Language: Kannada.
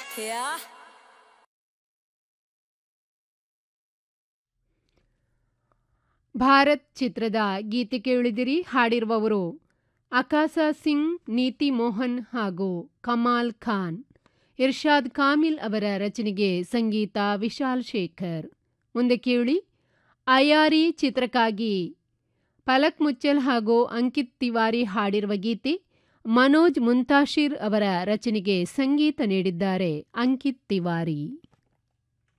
ಥ್ಯಾ ಭಾರತ್ ಚಿತ್ರದ ಗೀತೆ ಕೇಳಿದಿರಿ ಹಾಡಿರುವವರು ಅಕಾಸ ಸಿಂಗ್ ನೀತಿ ಮೋಹನ್ ಹಾಗೂ ಕಮಾಲ್ ಖಾನ್ ಇರ್ಷಾದ್ ಕಾಮಿಲ್ ಅವರ ರಚನೆಗೆ ಸಂಗೀತ ವಿಶಾಲ್ ಶೇಖರ್ ಮುಂದೆ ಕೇಳಿ ಅಯಾರಿ ಚಿತ್ರಕ್ಕಾಗಿ ಫಲಕ್ ಮುಚ್ಚಲ್ ಹಾಗೂ ಅಂಕಿತ್ ತಿವಾರಿ ಹಾಡಿರುವ ಗೀತೆ ಮನೋಜ್ ಮುಂತಾಶಿರ್ ಅವರ ರಚನೆಗೆ ಸಂಗೀತ ನೀಡಿದ್ದಾರೆ ಅಂಕಿತ್ ತಿವಾರಿ